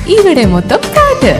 ഇവിടെ മൊത്തം പാട്ട്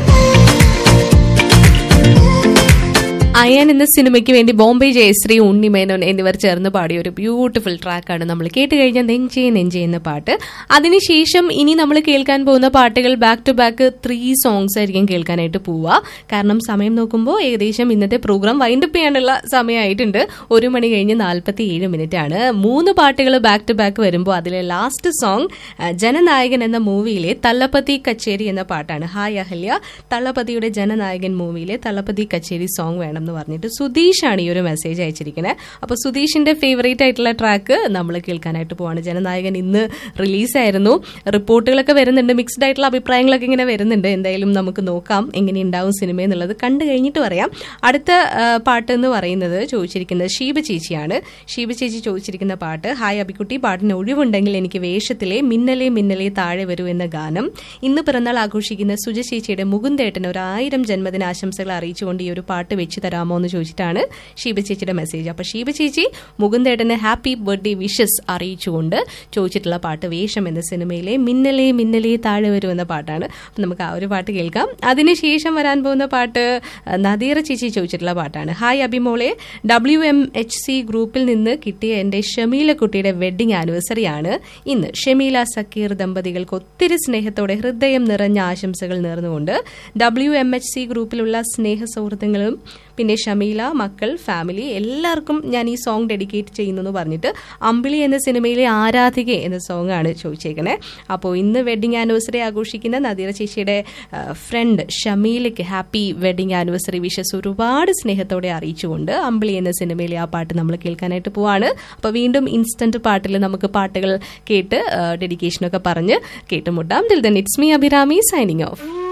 അയൻ എന്ന സിനിമയ്ക്ക് വേണ്ടി ബോംബെ ജയശ്രീ ഉണ്ണിമേനോൻ എന്നിവർ ചേർന്ന് പാടിയ ഒരു ബ്യൂട്ടിഫുൾ ട്രാക്കാണ് നമ്മൾ കേട്ട് കഴിഞ്ഞ നെഞ്ചേ നെഞ്ചേ എന്ന പാട്ട് അതിനുശേഷം ഇനി നമ്മൾ കേൾക്കാൻ പോകുന്ന പാട്ടുകൾ back to back three songs ആയിരിക്കും കേൾക്കാനായിട്ട് പോവുക കാരണം സമയം നോക്കുമ്പോൾ ഏകദേശം ഇന്നത്തെ പ്രോഗ്രാം വൈൻഡപ്പ് ചെയ്യാനുള്ള സമയമായിട്ടുണ്ട് ഒരു മണി കഴിഞ്ഞ് നാൽപ്പത്തി ഏഴ് മിനിറ്റ് ആണ് മൂന്ന് പാട്ടുകൾ ബാക്ക് ടു ബാക്ക് വരുമ്പോൾ അതിലെ ലാസ്റ്റ് സോങ് ജനനായകൻ എന്ന മൂവിയിലെ തള്ളപ്പതി കച്ചേരി എന്ന പാട്ടാണ് ഹായ് അഹല്യ തള്ളപ്പതിയുടെ ജനനായകൻ മൂവിയിലെ തള്ളപ്പതി കച്ചേരി സോങ് വേണം എന്ന് പറഞ്ഞിട്ട് സുധീഷാണ് ഈ ഒരു മെസ്സേജ് അയച്ചിരിക്കുന്നത് അപ്പോൾ സുധീഷിന്റെ ഫേവറേറ്റ് ആയിട്ടുള്ള ട്രാക്ക് നമ്മൾ കേൾക്കാനായിട്ട് പോവാണ് ജനനായകൻ ഇന്ന് റിലീസായിരുന്നു റിപ്പോർട്ടുകളൊക്കെ വരുന്നുണ്ട് മിക്സ്ഡ് ആയിട്ടുള്ള അഭിപ്രായങ്ങളൊക്കെ ഇങ്ങനെ വരുന്നുണ്ട് എന്തായാലും നമുക്ക് നോക്കാം എങ്ങനെ ഉണ്ടാവും സിനിമ എന്നുള്ളത് കണ്ടു കഴിഞ്ഞിട്ട് പറയാം അടുത്ത ആ, പാട്ട് എന്ന് പറയുന്നത് ചോദിച്ചിരിക്കുന്നത് ഷീബ ചേച്ചിയാണ് ഷീബ ചേച്ചി ചോദിച്ചിരിക്കുന്ന പാട്ട് ഹായ് അബിക്കുട്ടി പാട്ടിന് ഒഴിവുണ്ടെങ്കിൽ എനിക്ക് വേഷത്തിലെ മിന്നലെ മിന്നലെ താഴെ വരൂ എന്ന ഗാനം ഇന്ന് പിറന്നാൾ ആഘോഷിക്കുന്ന സുജ ചേച്ചിയുടെ മുകുന്ദേട്ടന് ഒരു ആയിരം ജന്മദിനാശംസകൾ അറിയിച്ചുകൊണ്ട് ഈ ഒരു പാട്ട് വെച്ച് തരാമോ എന്ന് ചോദിച്ചിട്ടാണ് ഷീബ ചേച്ചിയുടെ മെസ്സേജ് അപ്പൊ ഷീബ ചേച്ചി മുകുന്ദേട്ടന് ഹാപ്പി ബർത്ത്ഡേ വിഷസ് അറിയിച്ചുകൊണ്ട് ചോദിച്ചിട്ടുള്ള പാട്ട് വേഷം എന്ന സിനിമയിലെ മിന്നലെ മിന്നലെ താഴെ വരൂ എന്ന പാട്ടാണ് അപ്പൊ നമുക്ക് ആ ഒരു പാട്ട് കേൾക്കാം അതിനുശേഷം വരാൻ പോകുന്ന പാട്ട് അഹ്, നദീറ ചേച്ചി ചോദിച്ചിട്ടുള്ള പാട്ടാണ് ഹായ് അഭിമോളെ ഡബ്ല്യു എം എച്ച് സി ഗ്രൂപ്പിൽ നിന്ന് കിട്ടിയ എന്റെ ഷമീല കുട്ടിയുടെ വെഡിങ് ആനിവേഴ്സറി ആണ് ഇന്ന് ഷമീല സക്കീർ ദമ്പതികൾക്ക് ഒത്തിരി സ്നേഹത്തോടെ ഹൃദയം നിറഞ്ഞ ആശംസകൾ നേർന്നുകൊണ്ട് ഡബ്ല്യു എം എച്ച് സി ഗ്രൂപ്പിലുള്ള സ്നേഹ സൗഹൃദങ്ങളും പിന്നെ ഷമീല മക്കൾ ഫാമിലി എല്ലാവർക്കും ഞാൻ ഈ സോങ് ഡെഡിക്കേറ്റ് ചെയ്യുന്നു എന്ന് പറഞ്ഞിട്ട് അമ്പിളി എന്ന സിനിമയിലെ ആരാധിക എന്ന സോങ് ആണ് ചോദിച്ചേക്കണേ അപ്പോൾ ഇന്ന് വെഡിങ് ആനിവേഴ്സറി ആഘോഷിക്കുന്ന നദീറ ചേച്ചിയുടെ ഫ്രണ്ട് ഷമീലയ്ക്ക് ഹാപ്പി വെഡിങ് ആനിവേഴ്സറി വിഷസ് ഒരുപാട് സ്നേഹത്തോടെ അറിയിച്ചുകൊണ്ട് അമ്പിളി എന്ന സിനിമയിലെ ആ പാട്ട് നമ്മൾ കേൾക്കാനായിട്ട് പോവാണ് അപ്പോൾ വീണ്ടും ഇൻസ്റ്റന്റ് പാട്ടിൽ നമുക്ക് പാട്ടുകൾ കേട്ട് ഡെഡിക്കേഷനൊക്കെ പറഞ്ഞ് കേട്ടുമുട്ടാം ദിൽ ദൻ it's me Abhirami signing of